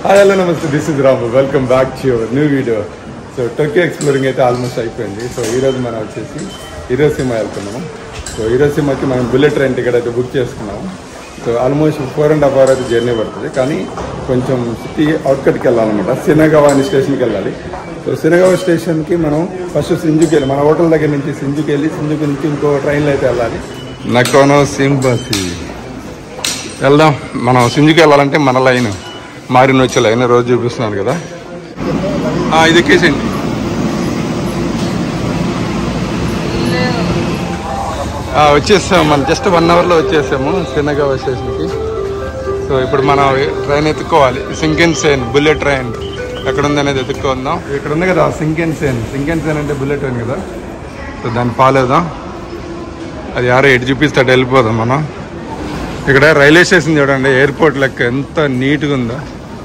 Hi hello namaste this is Ramu welcome back to your new video so Tokyo exploring అయితే almost అయిపోయింది so ఈ రోజు మనం వచ్చేసి హీరోసీమా వెళ్తున్నాము సో హీరోసీమాకి మనం బుల్లెట్ ట్రైన్ టికెట్ అయితే బుక్ చేసుకున్నాము so almost four and half hour అయితే జర్నీ పడుతుంది కానీ కొంచెం సిటీ అవుట్కట్కి వెళ్ళాలన్నమాట సినగావా అనే స్టేషన్కి వెళ్ళాలి సో సినగావా స్టేషన్కి మనం ఫస్ట్ సింజుకి వెళ్ళి మన హోటల్ దగ్గర నుంచి సింజుకి వెళ్ళి సింజుకి నుంచి ఇంకో ట్రైన్లో అయితే వెళ్ళాలి నకోనో సింబసి వెళ్దాం మనం సింజుకి వెళ్ళాలంటే మన లైన్ మారిన వచ్చే లైన్ రోజు చూపిస్తున్నాను కదా ఆ, ఇది ఎక్కేసేయండి ఆ, వచ్చేసాం మనం జస్ట్ వన్ అవర్లో వచ్చేసాము సిన్నగావ స్టేషన్కి సో ఇప్పుడు మనం ట్రైన్ ఎత్తుకోవాలి సింకెన్ సేన్ బుల్లెట్ ట్రైన్ ఎక్కడ ఉంది అనేది ఎత్తుక్కుందాం ఇక్కడ ఉంది కదా సింకెన్ సేన్ సింకెన్ సేన్ అంటే బుల్లెట్ ట్రైన్ కదా సో దాన్ని ఫాలోదాం అది యారో ఎటు చూపిస్తాడు వెళ్ళిపోదాం మనం ఇక్కడ రైల్వే స్టేషన్ చూడండి ఎయిర్పోర్ట్ లెక్క ఎంత నీట్గా ఉందో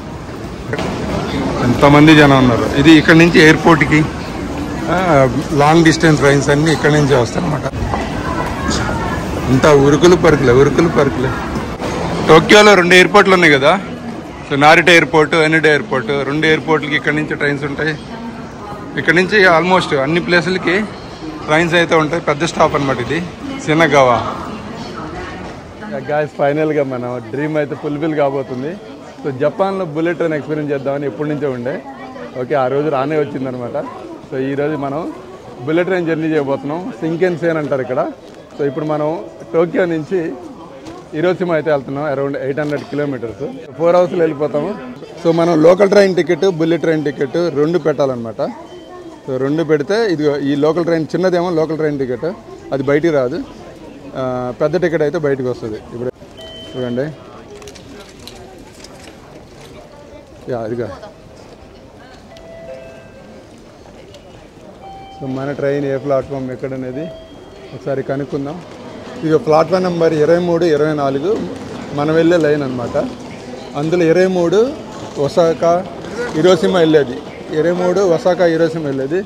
ఎంతమంది జనం ఉన్నారు ఇది ఇక్కడ నుంచి ఎయిర్పోర్ట్కి లాంగ్ డిస్టెన్స్ ట్రైన్స్ అన్నీ ఇక్కడ నుంచి వస్తాయి అనమాట ఇంత ఉరుకులు పరుకులే ఉరుకులు పరుకులే టోక్యోలో రెండు ఎయిర్పోర్ట్లు ఉన్నాయి కదా so Narita airport Haneda airport రెండు ఎయిర్పోర్ట్లకి ఇక్కడ నుంచి ట్రైన్స్ ఉంటాయి ఇక్కడ నుంచి ఆల్మోస్ట్ అన్ని ప్లేసులకి ట్రైన్స్ అయితే ఉంటాయి పెద్ద స్టాప్ అనమాట ఇది సినగావా గాయస్ ఫైనల్గా మనం డ్రీమ్ అయితే ఫుల్ఫిల్ కాబోతుంది సో జపాన్లో బుల్లెట్ ట్రైన్ ఎక్స్పీరియన్స్ చేద్దామని ఎప్పటి నుంచో ఉండే ఓకే ఆ రోజు రానే వచ్చిందనమాట సో ఈ రోజు మనం బుల్లెట్ ట్రైన్ జర్నీ చేయబోతున్నాం సింకెన్ సేన్ అంటారు ఇక్కడ సో ఇప్పుడు మనం టోక్యో నుంచి ఈరోసిమా అయితే వెళ్తున్నాం around eight hundred kilometres four అవర్స్లో వెళ్ళిపోతాము సో మనం local train ticket bullet train ticket రెండు పెట్టాలన్నమాట సో రెండు పెడితే ఇది ఈ లోకల్ ట్రైన్ చిన్నదేమో లోకల్ ట్రైన్ టికెట్ అది బయటికి రాదు ఆ, పెద్ద టికెట్ అయితే బయటకు వస్తుంది ఇప్పుడు చూడండి యా అదిగా సో మన ట్రైన్ ఏ ప్లాట్ఫామ్ ఎక్కడ అనేది ఒకసారి కనుక్కుందాం ఇక ప్లాట్ఫామ్ నెంబర్ ఇరవై మూడు ఇరవై నాలుగు మనం వెళ్ళే లైన్ అనమాట అందులో ఇరవై మూడు ఒసాకా ఇరోసిమ వెళ్ళేది ఇరవై మూడు ఒసాకా ఇరోసిమ వెళ్ళేది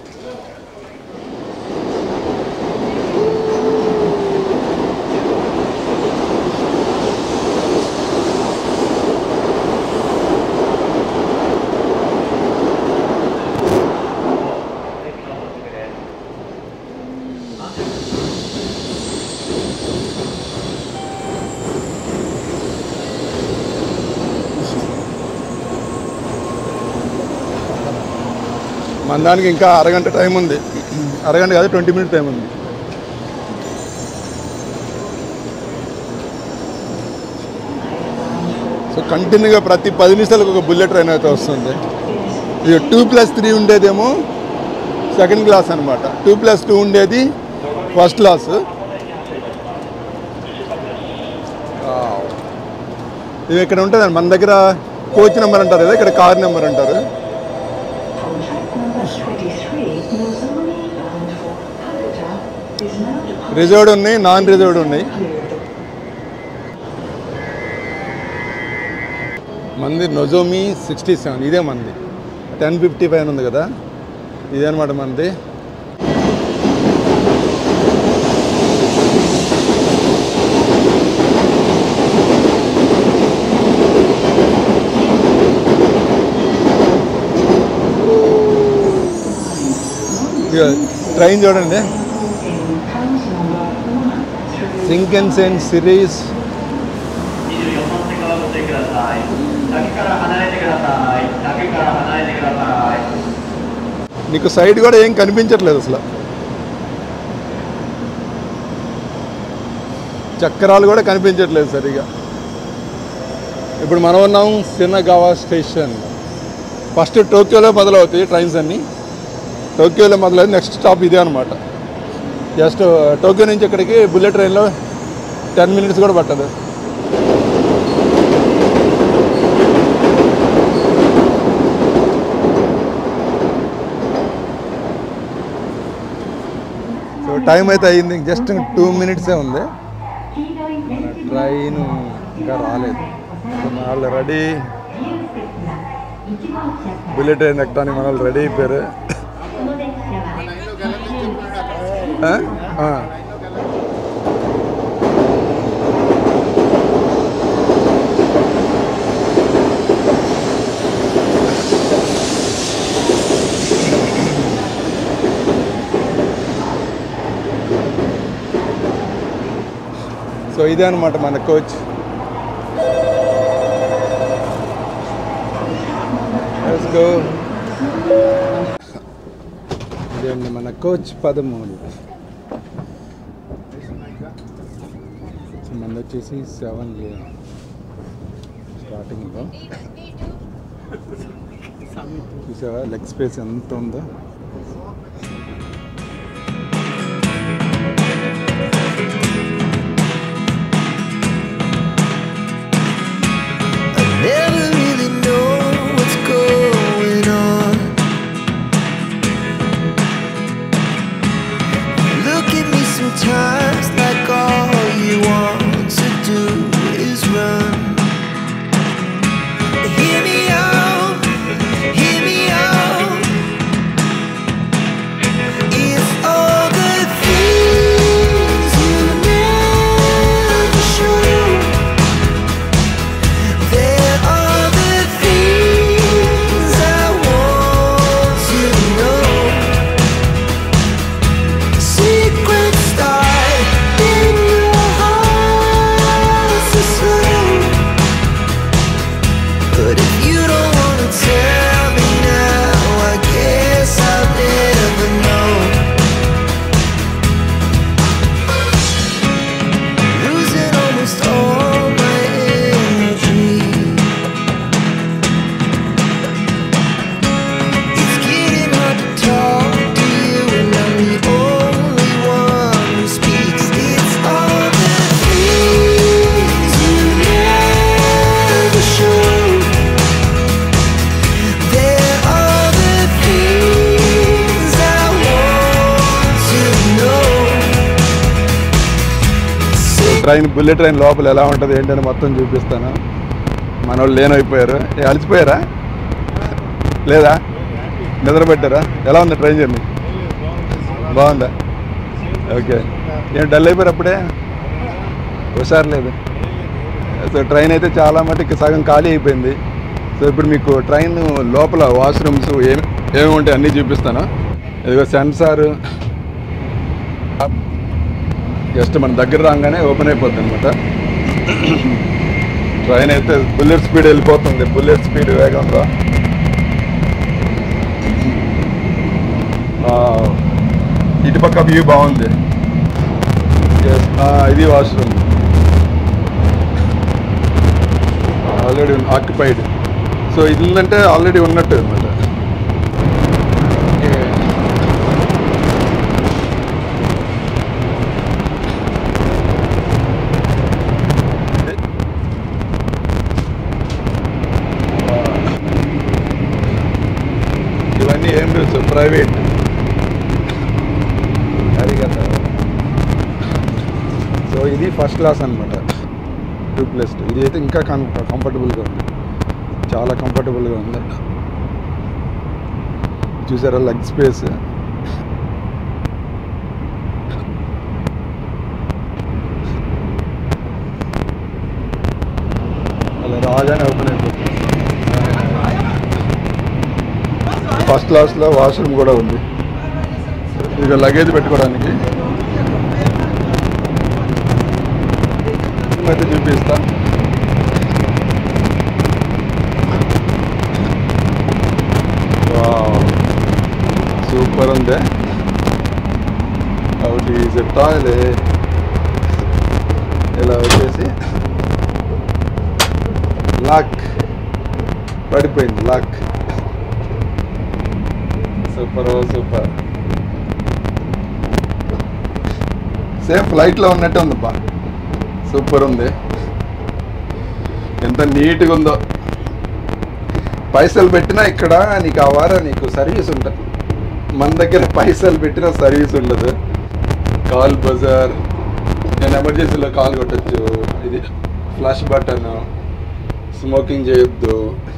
మన దానికి ఇంకా అరగంట టైం ఉంది అరగంట కాదు ట్వంటీ మినిట్ టైం ఉంది సో కంటిన్యూగా ప్రతి పది నిమిషాలకు ఒక బుల్లెట్ ట్రైన్ అయితే వస్తుంది ఇది టూ ప్లస్ త్రీ ఉండేదేమో సెకండ్ క్లాస్ అనమాట టూ ప్లస్ టూ ఉండేది ఫస్ట్ క్లాస్ ఇది ఇక్కడ ఉంటుందండి మన దగ్గర కోచ్ నెంబర్ అంటారు కదా ఇక్కడ కార్ నెంబర్ అంటారు రిజర్వ్డ్ ఉన్నాయి నాన్ రిజర్వ్డ్ ఉన్నాయి మంది నొజోమి సిక్స్టీ సెవెన్ ఇదే మంది టెన్ ఫిఫ్టీ ఫైవ్ ఉంది కదా ఇదే అనమాట మనది ఇదిగో ట్రైన్ చూడండి సింకెన్సెన్ సిరీస్ 24本線側ご注意ください崖から離れてください崖から離れてください నీకు సైడ్ కూడా ఏం కనిపించట్లేదు అసలు చక్రాలు కూడా కనిపించట్లేదు సరిగా ఇప్పుడు మనం ఉన్నాం సినగావా స్టేషన్ ఫస్ట్ టోక్యోలో మొదలవుతాయి ట్రైన్స్ అన్నీ టోక్యోలో మొదలవుతుంది నెక్స్ట్ స్టాప్ ఇదే అనమాట జస్ట్ టోక్యో నుంచి ఇక్కడికి బుల్లెట్ ట్రైన్లో టెన్ మినిట్స్ కూడా పట్టదు సో టైం అయితే అయింది జస్ట్ టూ మినిట్సే ఉంది మన ట్రైన్ ఇంకా రాలేదు సో మన వాళ్ళు రెడీ బుల్లెట్ ట్రైన్ ఎక్కడానికి మన వాళ్ళు రెడీ అయిపోయారు ఆ? ఆ. సో ఇదే అనమాట మన కోచ్ Let's go. ఇదండి మన కోచ్ పదమూడు సో మనది వచ్చేసి సెవెన్ స్టార్టింగ్లో చూసావా లెగ్ స్పేస్ ఎంత ఉందో I never really know what's going on. Look at me sometimes like all you want to do is run. Hear me out, hear me out. If all the things you never show. There are the things I want to know. Secret start in your heart so slow. But if you don't wanna tell me now, I guess I'll never know. Losing almost all my energy. It's getting hard to talk to you, and I'm the only one who speaks. It's all the things you never show. There are the things I want to know. So train bullet train లోపల ఎలా ఉంటుంది ఏంటని మొత్తం చూపిస్తాను మన వాళ్ళు లేనైపోయారు ఏ, అలసిపోయారా లేదా నిద్రపెట్టారా ఎలా ఉంది ట్రైన్ జర్నీ బాగుందా ఓకే ఏం డల్ అయిపోయారు అప్పుడే హుషారు లేదు సో ట్రైన్ అయితే చాలా మటుకు సగం ఖాళీ అయిపోయింది సో ఇప్పుడు మీకు ట్రైన్ లోపల వాష్రూమ్స్ ఏమి ఏమి ఉంటాయి అన్నీ చూపిస్తాను ఇదిగో సెన్సార్ జస్ట్ మన దగ్గర రాగానే ఓపెన్ అయిపోతుంది అనమాట ట్రైన్ అయితే బుల్లెట్ స్పీడ్ వెళ్ళిపోతుంది బుల్లెట్ స్పీడ్ వేగంలో ఆ, ఇటుపక్క వ్యూ బాగుంది Yes, ఆ, ఇది వాష్రూమ్ ఆల్రెడీ ఆక్యుపైడ్ సో ఇది అంటే ఆల్రెడీ ఉన్నట్టు అనమాట ఇవన్నీ ఏం రూల్స్ ప్రైవేట్ అది కదా సో ఇది ఫస్ట్ క్లాస్ అనమాట టూ ప్లస్ టూ ఇది అయితే ఇంకా కం కంఫర్టబుల్గా ఉంది చాలా కంఫర్టబుల్గా ఉంది చూసారా లెగ్ స్పేస్ అలా రాగానే ఓపెన్ అయిపోతుంది ఫస్ట్ క్లాస్లో వాష్రూమ్ కూడా ఉంది ఇక లగేజ్ పెట్టుకోవడానికి అయితే చూపిస్తా సూపర్ ఉంది అవుట్ ఈజ్ టాయిలెట్ ఇలా వచ్చేసి లాక్ పడిపోయింది లాక్ సూపర్ సూపర్ సేమ్ ఫ్లైట్లో ఉన్నట్టే ఉందబ్బా సూపర్ ఉంది ఎంత నీట్గా ఉందో పైసలు పెట్టినా ఇక్కడ నీకు ఆ వారం నీకు సర్వీస్ ఉంటుంది మన దగ్గర పైసలు పెట్టినా సర్వీస్ ఉండదు కాల్ బజార్ నేను ఎమర్జెన్సీలో కాల్ కొట్టచ్చు ఇది ఫ్లాష్ బటన్ స్మోకింగ్ చేయొద్దు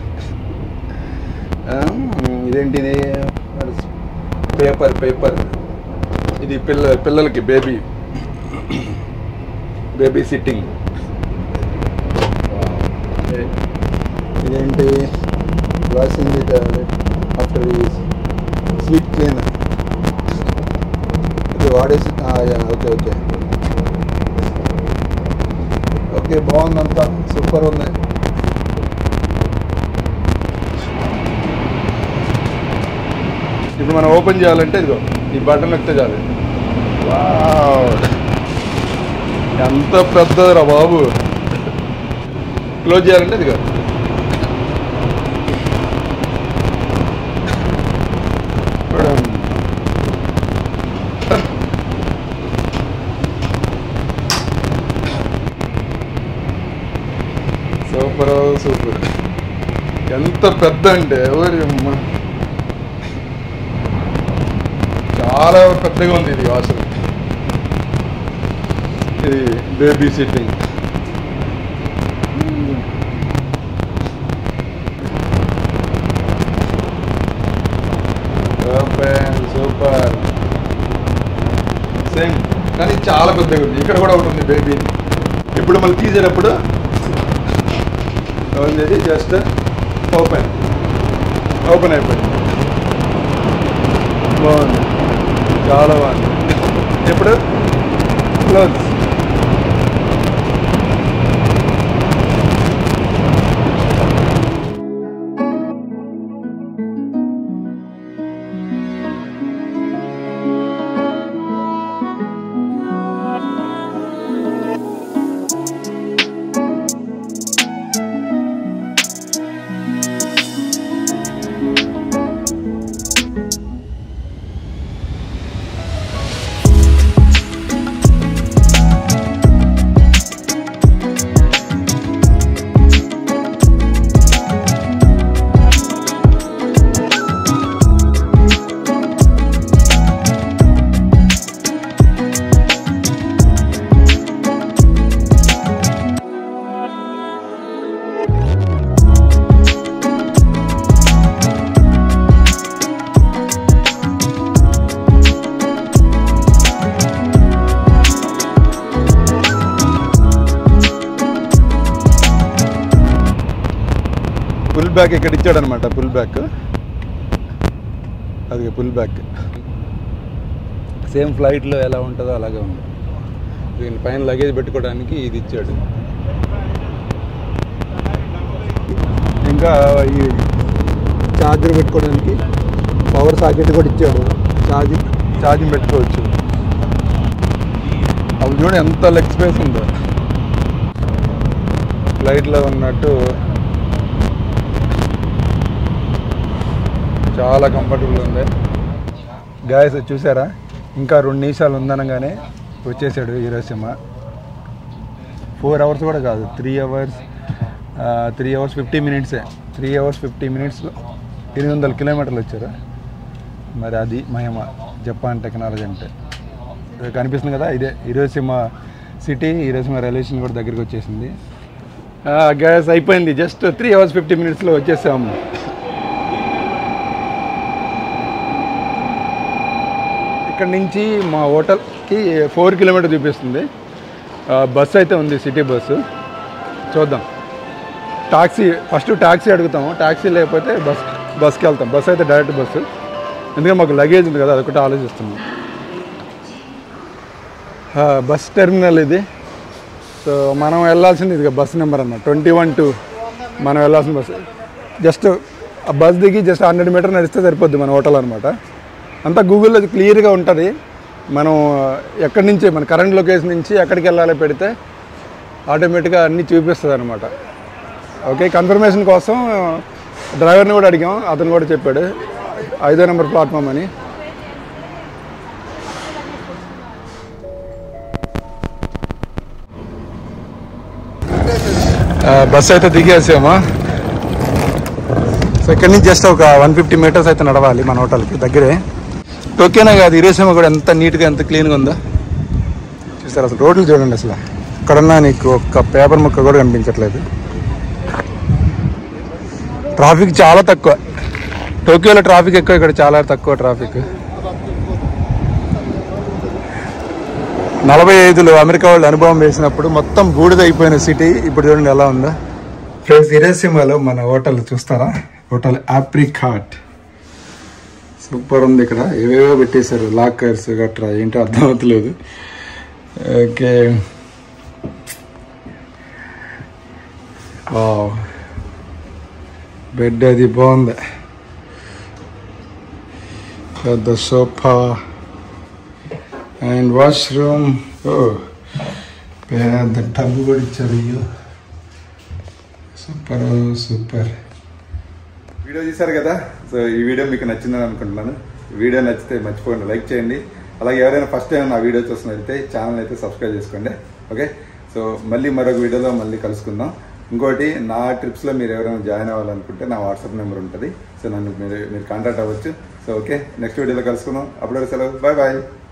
ఆ, ఇదేంటిది పేపర్ పేపర్ ఇది పిల్ల పిల్లలకి బేబీ బేబీ సిట్టింగ్ ఇదేంటి washing the toilet after use sweet cleaner ఇది వాడేసి ఓకే ఓకే ఓకే బాగుందంతా సూపర్ ఉంది ఇప్పుడు మనం ఓపెన్ చేయాలంటే ఇదిగో ఈ బటన్ నొక్కితే చాలు వావ్. ఎంత పెద్దదిరా బాబు క్లోజ్ చేయాలంటే ఇదిగో సూపర్ సూపర్ ఎంత పెద్ద అంటే ఓరి అమ్మ. చాలా పెద్దగా ఉంది ఇది వాసన ఇది baby sitting open super same కానీ చాలా పెద్దగా ఉంది ఇక్కడ కూడా ఒకటి ఉంది బేబీ ఇప్పుడు మళ్ళీ తీసేటప్పుడు ఉంది జస్ట్ ఓపెన్ ఓపెన్ అయిపోయింది బాగుంది చాలా బాగుంది ఇప్పుడు క్లోజ్ పుల్ బ్యాక్ ఇక్కడ ఇచ్చాడనమాట పుల్ బ్యాక్ అది పుల్ బ్యాక్ సేమ్ ఫ్లైట్లో ఎలా ఉంటుందో అలాగే ఉంది దీని పైన లగేజ్ పెట్టుకోవడానికి ఇది ఇచ్చాడు ఇంకా ఈ ఛార్జర్ పెట్టుకోవడానికి పవర్ సాకెట్ కూడా ఇచ్చాడు ఛార్జింగ్ ఛార్జింగ్ పెట్టుకోవచ్చు అవి చూడండి ఎంత లెగ్ స్పేస్ ఉందో ఫ్లైట్లో ఉన్నట్టు చాలా కంఫర్టబుల్ ఉంది గాయస్ చూసారా ఇంకా రెండు నిమిషాలు ఉందనగానే వచ్చేసాడు హీరోసిమ ఫోర్ అవర్స్ కూడా కాదు three hours three hours fifty మినిట్సే త్రీ అవర్స్ ఫిఫ్టీ మినిట్స్లో ఎనిమిది వందల కిలోమీటర్లు వచ్చారు మరి అది మహిమ జపాన్ టెక్నాలజీ అంటే ఇది కనిపిస్తుంది కదా ఇదే హీరోసిమ సిటీ హీరోసిమ రైల్వేషన్ కూడా దగ్గరికి వచ్చేసింది గ్యాస్ అయిపోయింది జస్ట్ త్రీ అవర్స్ ఫిఫ్టీ మినిట్స్లో వచ్చేసాము ఇక్కడ నుంచి మా హోటల్కి ఫోర్ కిలోమీటర్ చూపిస్తుంది ఆ, బస్సు అయితే ఉంది సిటీ బస్సు చూద్దాం టాక్సీ ఫస్ట్ టాక్సీ అడుగుతాము టాక్సీ లేకపోతే బస్ బస్కి వెళ్తాం బస్ అయితే డైరెక్ట్ బస్సు ఎందుకంటే మాకు లగేజ్ ఉంది కదా అదొకటి ఆలోచిస్తున్నాం ఆ, బస్ టెర్మినల్ ఇది సో మనం వెళ్ళాల్సింది ఇది బస్ నెంబర్ అన్న ట్వంటీ వన్ టూ మనం వెళ్ళాల్సిన బస్సు జస్ట్ ఆ బస్ దిగి జస్ట్ హండ్రెడ్ మీటర్ నడిస్తే సరిపోద్ది మన హోటల్ అనమాట అంతా గూగుల్లో క్లియర్గా ఉంటుంది మనం ఎక్కడి నుంచి మన కరెంట్ లొకేషన్ నుంచి ఎక్కడికి వెళ్ళాలో పెడితే ఆటోమేటిక్గా అన్నీ చూపిస్తుంది అనమాట ఓకే కన్ఫర్మేషన్ కోసం డ్రైవర్ని కూడా అడిగాం అతను కూడా చెప్పాడు ఐదో నెంబర్ ప్లాట్ఫామ్ అని బస్ అయితే దిగేసామా సో ఇక్కడి నుంచి జస్ట్ ఒక వన్ ఫిఫ్టీ మీటర్స్ అయితే నడవాలి మన హోటల్కి దగ్గరే టోకేనా కాదు ఇరేసేమో కూడా ఎంత నీట్గా ఎంత క్లీన్గా ఉందో చూసారు అసలు రోడ్లు చూడండి అసలు ఇక్కడున్నా నీకు ఒక్క పేపర్ ముక్క కూడా కనిపించట్లేదు ట్రాఫిక్ చాలా తక్కువ టోక్యోలో ట్రాఫిక్ ఎక్కువ ఇక్కడ చాలా తక్కువ ట్రాఫిక్ నలభై ఐదులో అమెరికా వాళ్ళు అనుభవం వేసినప్పుడు మొత్తం బూడిద అయిపోయిన సిటీ ఇప్పుడు చూడండి ఎలా ఉందో ఫ్రెండ్స్ ఇరేసిమాలో మన హోటల్ చూస్తారా హోటల్ ఆప్రికాట్ సూపర్ ఉంది ఇక్కడ ఏవేవో పెట్టేశారు లాకర్స్ గట్రా ఏంటో అర్థం అవుతలేదు ఓకే బెడ్ అది బాగుంది పెద్ద సోఫా అండ్ వాష్రూమ్ ఓ పెద్ద టబ్ కూడా ఇచ్చారు అయ్యో సూపర్ సూపర్ వీడియో చూసారు కదా సో ఈ వీడియో మీకు నచ్చిందని అనుకుంటున్నాను ఈ వీడియో నచ్చితే మర్చిపోండి లైక్ చేయండి అలాగే ఎవరైనా ఫస్ట్ టైం నా వీడియో చూస్తున్నట్లయితే ఛానల్ అయితే సబ్స్క్రైబ్ చేసుకోండి ఓకే సో మళ్ళీ మరొక వీడియోలో మళ్ళీ కలుసుకుందాం ఇంకోటి నా ట్రిప్స్లో మీరు ఎవరైనా జాయిన్ అవ్వాలనుకుంటే నా వాట్సాప్ నెంబర్ ఉంటుంది సో నన్ను మీరు మీరు కాంటాక్ట్ అవ్వచ్చు సో ఓకే నెక్స్ట్ వీడియోలో కలుసుకుందాం అప్పుడు సెలవు బాయ్ బాయ్